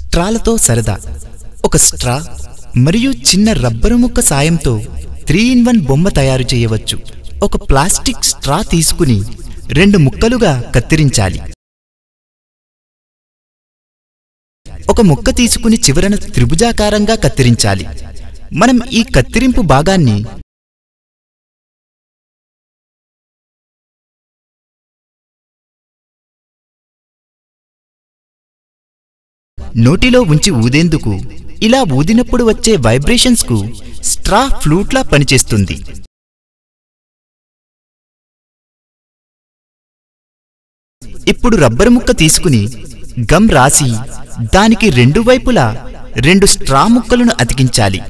స్ట్రాలతో సరదా ఒక స్ట్రా మరియు చిన్న రబ్బరు ముక్క సాయంతో త్రీ ఇన్ వన్ బొమ్మ తయారు చేయవచ్చు ఒక ప్లాస్టిక్ స్ట్రా తీసుకుని రెండు ముక్కలుగా కత్తిరించాలి ఒక ముక్క తీసుకుని చివరన త్రిభుజాకారంగా కత్తిరించాలి మనం ఈ కత్తిరింపు భాగాన్ని నోటిలో ఉంచి ఊదేందుకు ఇలా ఊదినప్పుడు వచ్చే వైబ్రేషన్స్కు స్ట్రా ఫ్లూట్లా పనిచేస్తుంది ఇప్పుడు రబ్బరు ముక్క తీసుకుని గమ్ రాసి దానికి రెండు వైపులా రెండు స్ట్రా ముక్కలను అతికించాలి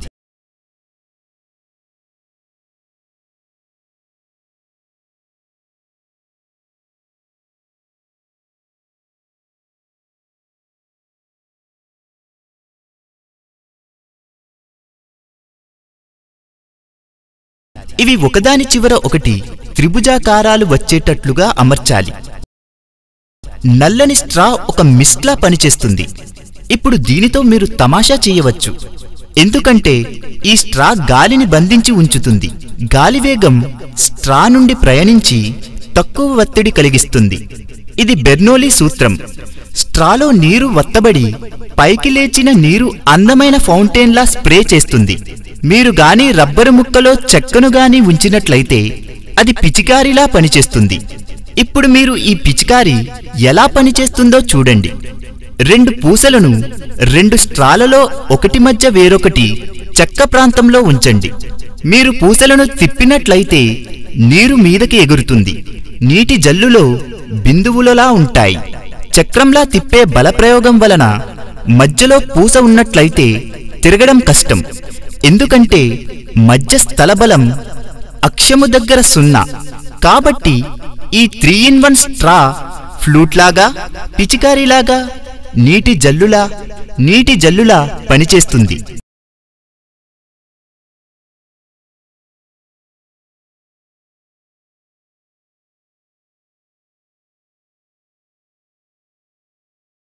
ఇవి ఒకదాని చివర ఒకటి త్రిభుజాకారాలు వచ్చేటట్లుగా అమర్చాలి నల్లని స్ట్రా ఒక మిస్ట్లా పనిచేస్తుంది ఇప్పుడు దీనితో మీరు తమాషా చేయవచ్చు ఎందుకంటే ఈ స్ట్రా గాలిని బంధించి ఉంచుతుంది గాలి వేగం స్ట్రా నుండి ప్రయాణించి తక్కువ ఒత్తిడి కలిగిస్తుంది ఇది బెర్నోలీ సూత్రం స్ట్రాలో నీరు వత్తబడి పైకి లేచిన నీరు అందమైన ఫౌంటైన్లా స్ప్రే చేస్తుంది మీరు గాని రబ్బరు ముక్కలో చెక్కను గాని ఉంచినట్లయితే అది పిచికారిలా పనిచేస్తుంది ఇప్పుడు మీరు ఈ పిచికారి ఎలా పనిచేస్తుందో చూడండి రెండు పూసలను రెండు స్ట్రాలలో ఒకటి మధ్య వేరొకటి చెక్క ప్రాంతంలో ఉంచండి మీరు పూసలను తిప్పినట్లయితే నీరు మీదకి ఎగురుతుంది నీటి జల్లులో బిందువులలా ఉంటాయి చక్రంలా తిప్పే బలప్రయోగం వలన మధ్యలో పూస ఉన్నట్లయితే తిరగడం కష్టం ఎందుకంటే మధ్య స్థలబలం అక్షము దగ్గర సున్నా కాబట్టి ఈ త్రీ ఇన్ వన్ స్ట్రా ఫ్లూట్లాగా పిచికారీలాగా నీటి జల్లులా నీటి జల్లులా పనిచేస్తుంది